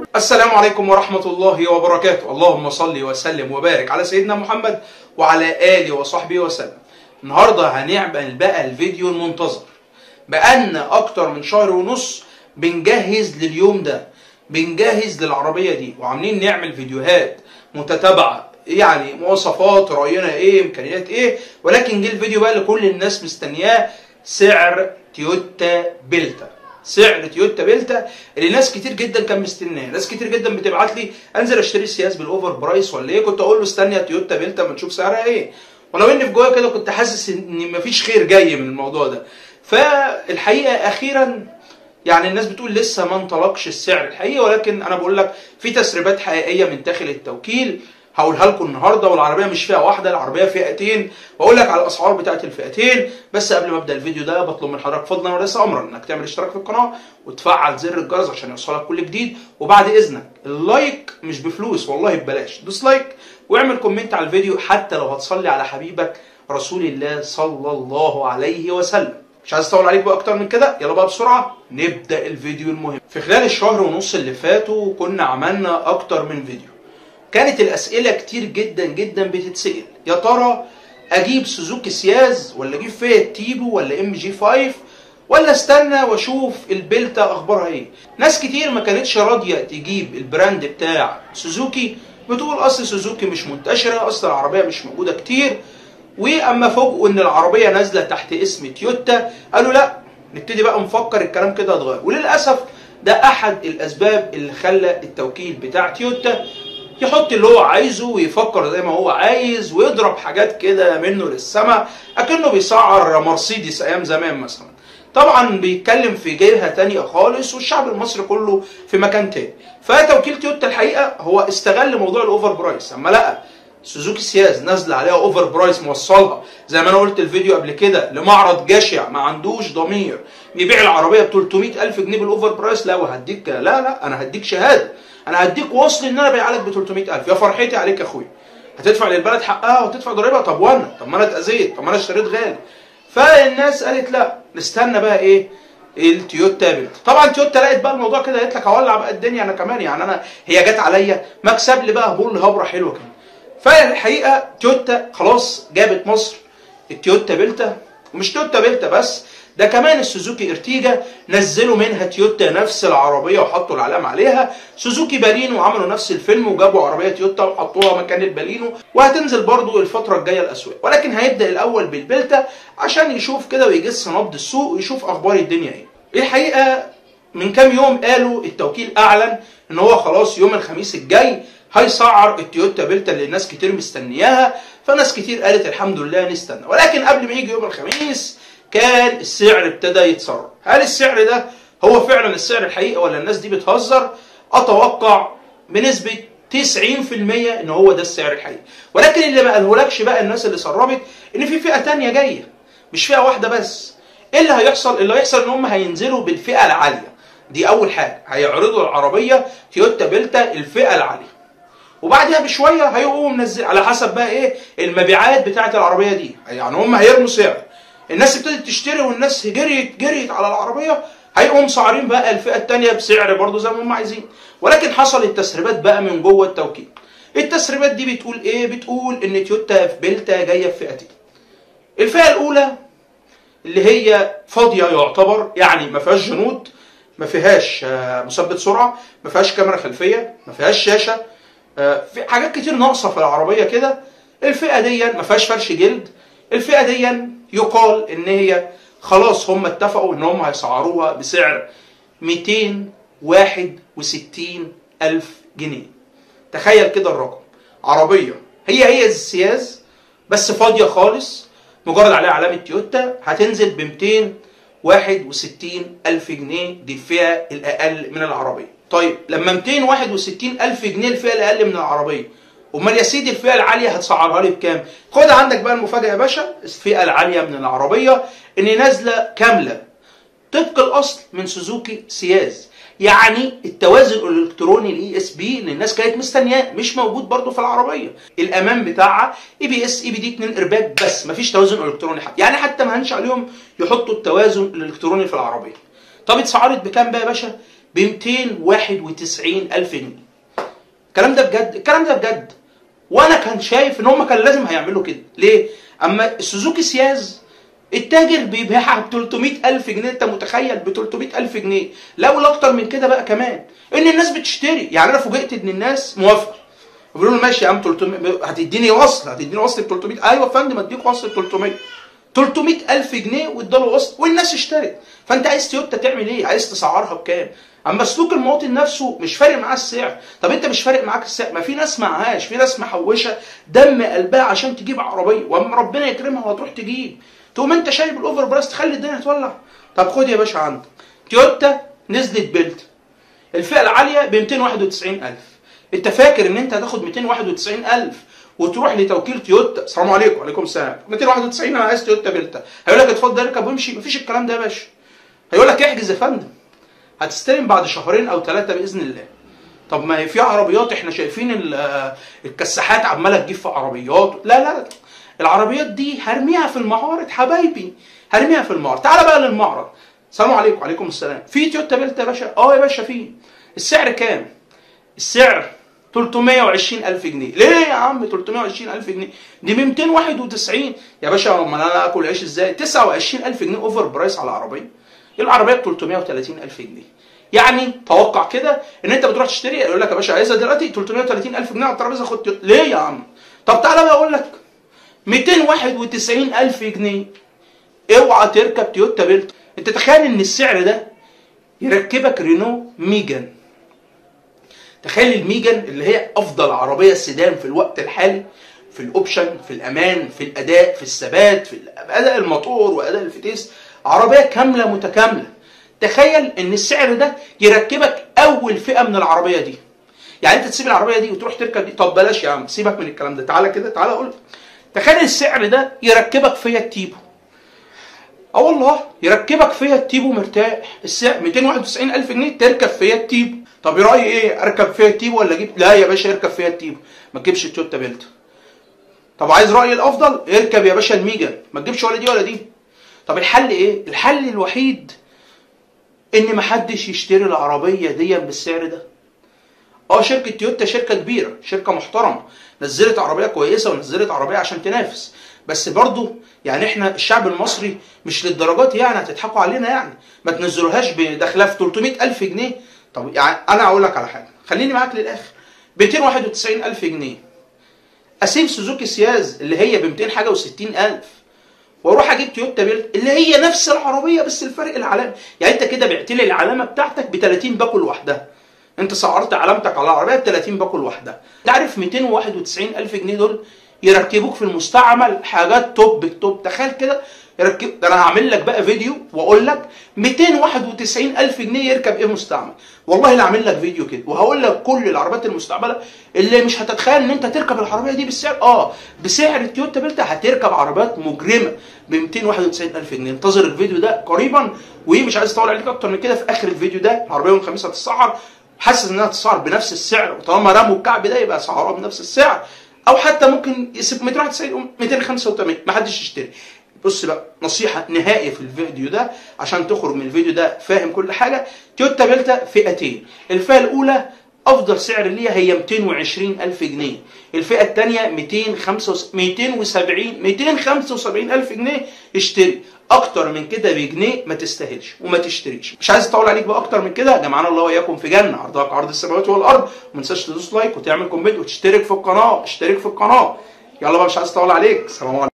السلام عليكم ورحمة الله وبركاته اللهم صل وسلم وبارك على سيدنا محمد وعلى آله وصحبه وسلم النهاردة هنعمل بقى الفيديو المنتظر بقالنا أكتر من شهر ونص بنجهز لليوم ده بنجهز للعربية دي وعاملين نعمل فيديوهات متتابعة يعني مواصفات رأينا ايه امكانيات ايه ولكن جه الفيديو بقى اللي كل الناس مستنياه سعر تويوتا بيلتا سعر تويوتا بيلتا اللي ناس كتير جدا كان مستناه ناس كتير جدا بتبعت لي انزل اشتري السياس بالاوفر برايس ولا ايه كنت اقول له استنى يا تويوتا بيلتا ما نشوف سعرها ايه ولو ان في جوايا كده كنت حاسس ان مفيش خير جاي من الموضوع ده فالحقيقه اخيرا يعني الناس بتقول لسه ما انطلقش السعر الحقيقي ولكن انا بقول لك في تسريبات حقيقيه من داخل التوكيل هقولها لكم النهارده والعربيه مش فئه واحده العربيه فئتين واقول لك على الاسعار بتاعت الفئتين بس قبل ما ابدا الفيديو ده بطلب من حضرتك فضلا وليس امرا انك تعمل اشتراك في القناه وتفعل زر الجرس عشان يوصلك كل جديد وبعد اذنك اللايك مش بفلوس والله ببلاش دوس لايك واعمل كومنت على الفيديو حتى لو هتصلي على حبيبك رسول الله صلى الله عليه وسلم مش عايز اطول عليك بقى اكتر من كده يلا بقى بسرعه نبدا الفيديو المهم في خلال الشهر ونص اللي فاتوا كنا عملنا اكتر من فيديو كانت الاسئله كتير جدا جدا بتتسال يا ترى اجيب سوزوكي سياز ولا اجيب فيات تيبو ولا ام جي 5 ولا استنى واشوف البلتا اخبارها ايه ناس كتير ما كانتش راضيه تجيب البراند بتاع سوزوكي بتقول اصل سوزوكي مش منتشره اصل العربيه مش موجوده كتير واما فوجئوا ان العربيه نازله تحت اسم تويوتا قالوا لا نبتدي بقى نفكر الكلام كده اتغير وللاسف ده احد الاسباب اللي خلى التوكيل بتاع تويوتا يحط اللي هو عايزه ويفكر زي ما هو عايز ويضرب حاجات كده منه للسما اكنه بيسعر مرسيدس ايام زمان مثلا طبعا بيتكلم في جهه تانية خالص والشعب المصري كله في مكان تاني فتوكيل تويوتا الحقيقه هو استغل موضوع الاوفر برايس اما لقى سوزوكي سياز نازله عليها اوفر برايس موصلها زي ما انا قلت الفيديو قبل كده لمعرض جشع ما عندوش ضمير بيبيع العربيه ب 300000 جنيه بالاوفر برايس لا وهديك لا لا انا هديك شهاده انا هديك وصل ان انا بايع لك ب 300000 يا فرحتي عليك يا اخويا هتدفع للبلد حقها وتدفع ضريبه طب وانا طب ما انا اتاذيت طب ما انا اشتريت غالي فالناس قالت لا نستنى بقى ايه التويوتا بيلت طبعا تويوتا لقت بقى الموضوع كده قالت لك هولع بقى الدنيا انا كمان يعني انا هي جت عليا مكسب لي بقى هبول هبره حلوه كده فالحقيقه تويوتا خلاص جابت مصر التويوتا بيلتا ومش تويوتا بيلتا بس ده كمان السوزوكي ارتيجا نزلوا منها تويوتا نفس العربيه وحطوا العلامه عليها سوزوكي بالينو عملوا نفس الفيلم وجابوا عربيه تويوتا وحطوها مكان البالينو وهتنزل برضو الفتره الجايه الاسواق ولكن هيبدا الاول بالبلتا عشان يشوف كده ويجس نبض السوق ويشوف اخبار الدنيا ايه الحقيقه من كام يوم قالوا التوكيل اعلن ان هو خلاص يوم الخميس الجاي هيسعر التويوتا بيلتا اللي الناس كتير مستنياها فناس كتير قالت الحمد لله نستنى ولكن قبل ما يجي يوم الخميس كان السعر ابتدى يتسرب هل السعر ده هو فعلا السعر الحقيقي ولا الناس دي بتهزر اتوقع بنسبه 90% ان هو ده السعر الحقيقي ولكن اللي ما قالهولكش بقى الناس اللي سربت ان في فئه تانية جايه مش فئه واحده بس ايه اللي هيحصل اللي هيحصل ان هم هينزلوا بالفئه العاليه دي اول حاجه هيعرضوا العربيه تويوتا بيلتا الفئه العاليه وبعدها بشويه هيقوموا منزل على حسب بقى ايه المبيعات بتاعه العربيه دي يعني هم هيرموا سعر الناس ابتدت تشتري والناس جريت جريت على العربيه هيقوموا مسعرين بقى الفئه الثانيه بسعر برضه زي ما هم عايزين ولكن حصل التسريبات بقى من جوه التوكيل التسريبات دي بتقول ايه بتقول ان تويوتا في بيلتا جايه في فئتين الفئه الاولى اللي هي فاضيه يعتبر يعني ما فيهاش جنود ما فيهاش مثبت سرعه ما فيهاش كاميرا خلفيه ما فيهاش شاشه في حاجات كتير ناقصه في العربيه كده الفئه دي ما فيهاش فرش جلد الفئه دي يقال ان هي خلاص هم اتفقوا ان هم هيسعروها بسعر 261 الف جنيه تخيل كده الرقم عربيه هي هي السياز بس فاضيه خالص مجرد عليها علامه تويوتا هتنزل ب 261 الف جنيه دي الفئه الاقل من العربيه طيب لما 261 الف جنيه الفئه الاقل من العربيه امال يا سيدي الفئه العاليه هتسعرها لي بكام؟ خد عندك بقى المفاجاه يا باشا الفئه العاليه من العربيه ان نازله كامله طبق الاصل من سوزوكي سياز يعني التوازن الالكتروني الاي اس بي اللي الناس كانت مستنياه مش موجود برضه في العربيه الامان بتاعها اي بي اس اي بي دي 2 ارباك بس مفيش توازن الكتروني حتى يعني حتى ما هنش عليهم يحطوا التوازن الالكتروني في العربيه طب اتسعرت بكام بقى يا باشا ب 291 الف جنيه الكلام ده بجد الكلام ده بجد وانا كان شايف ان هم كان لازم هيعملوا كده ليه اما السوزوكي سياز التاجر بيبيعها ب 300 الف جنيه انت متخيل ب 300 الف جنيه لا ولا اكتر من كده بقى كمان ان الناس بتشتري يعني انا فوجئت ان الناس موافقه بيقولوا له ماشي يا عم 300 هتديني وصل هتديني وصل ب 300 ايوه يا فندم اديك وصل ب 300 300 الف جنيه واداله وصل والناس اشترت فانت عايز تويوتا تعمل ايه عايز تسعرها بكام اما سلوك المواطن نفسه مش فارق معاه السعر طب انت مش فارق معاك السعر ما في ناس معهاش في ناس محوشه دم قلبها عشان تجيب عربيه واما ربنا يكرمها وهتروح تجيب تقوم انت شايب الاوفر برايس تخلي الدنيا تولع طب خد يا باشا عندك تويوتا نزلت بيلت الفئه العاليه ب 291000 انت فاكر ان انت هتاخد 291000 وتروح لتوكيل تويوتا السلام عليكم وعليكم السلام 291 انا عايز تويوتا بيلتا هيقول لك اتفضل اركب وامشي مفيش الكلام ده يا باشا هيقول لك احجز يا فندم هتستلم بعد شهرين او ثلاثه باذن الله طب ما هي في عربيات احنا شايفين ال- الكساحات عماله تجيب في عربيات لا لا العربيات دي هرميها في المعارض حبايبي هرميها في المعرض تعال بقى للمعرض السلام عليكم وعليكم السلام في تويوتا بيلتا يا باشا اه يا باشا في السعر كام السعر 320 ألف جنيه ليه يا عم 320 ألف جنيه دي ب 291 يا باشا امال انا اكل عيش ازاي 29 ألف جنيه اوفر برايس على العربيه العربيه ب 330 ألف جنيه يعني توقع كده ان انت بتروح تشتري يقول لك يا باشا عايزها دلوقتي 330 ألف جنيه على الترابيزه خد تويوتا. ليه يا عم طب تعالى بقى اقول لك 291 ألف جنيه اوعى تركب تويوتا بيلت انت تخيل ان السعر ده يركبك رينو ميجان تخيل الميجان اللي هي افضل عربيه سيدان في الوقت الحالي في الاوبشن في الامان في الاداء في الثبات في اداء الموتور واداء الفتيس عربيه كامله متكامله تخيل ان السعر ده يركبك اول فئه من العربيه دي يعني انت تسيب العربيه دي وتروح تركب دي طب بلاش يا عم سيبك من الكلام ده تعالى كده تعالى اقول لك. تخيل السعر ده يركبك فيات تيبو اه والله يركبك فيات تيبو مرتاح السعر 291 الف جنيه تركب فيات تيبو طب رايي ايه اركب فيات تيبو ولا اجيب لا يا باشا اركب فيات تيبو ما تجيبش تويوتا بيلتا طب عايز رايي الافضل اركب يا باشا الميجا ما تجيبش ولا دي ولا دي طب الحل ايه الحل الوحيد ان محدش يشتري العربيه دي بالسعر ده اه شركه تويوتا شركه كبيره شركه محترمه نزلت عربيه كويسه ونزلت عربيه عشان تنافس بس برضو يعني احنا الشعب المصري مش للدرجات يعني هتضحكوا علينا يعني ما تنزلوهاش بداخلها في 300 الف جنيه طب يعني انا اقول لك على حاجه خليني معاك للاخر ب 291 الف جنيه اسيب سوزوكي سياز اللي هي ب 200 حاجه و60 الف واروح اجيب تويوتا بيلت اللي هي نفس العربيه بس الفرق العلامه يعني انت كده بعت لي العلامه بتاعتك ب 30 باكو لوحدها انت سعرت علامتك على العربيه ب 30 باكو لوحدها انت عارف 291 الف جنيه دول يركبوك في المستعمل حاجات توب التوب تخيل كده يركب ده انا هعمل لك بقى فيديو واقول لك 291 الف جنيه يركب ايه مستعمل والله لا اعمل لك فيديو كده وهقول لك كل العربيات المستعمله اللي مش هتتخيل ان انت تركب العربيه دي بالسعر اه بسعر التويوتا بيلتا هتركب عربيات مجرمه ب 291 الف جنيه انتظر الفيديو ده قريبا ومش عايز اطول عليك اكتر من كده في اخر الفيديو ده العربيه يوم الخميس هتتسعر حاسس انها تسعر بنفس السعر وطالما رموا الكعب ده يبقى سعرها بنفس السعر او حتى ممكن يسيب 291 285 ما حدش يشتري بص بقى نصيحة نهائية في الفيديو ده عشان تخرج من الفيديو ده فاهم كل حاجة تويوتا بيلتا فئتين الفئة الأولى أفضل سعر ليها هي 220 ألف جنيه الفئة الثانية 275 275 ألف جنيه اشتري أكتر من كده بجنيه ما تستاهلش وما تشتريش مش عايز أطول عليك بقى أكتر من كده جمعنا الله وإياكم في جنة عرضها كعرض السماوات والأرض وما تنساش تدوس لايك وتعمل كومنت وتشترك في القناة اشترك في القناة يلا بقى مش عايز أطول عليك سلام عليكم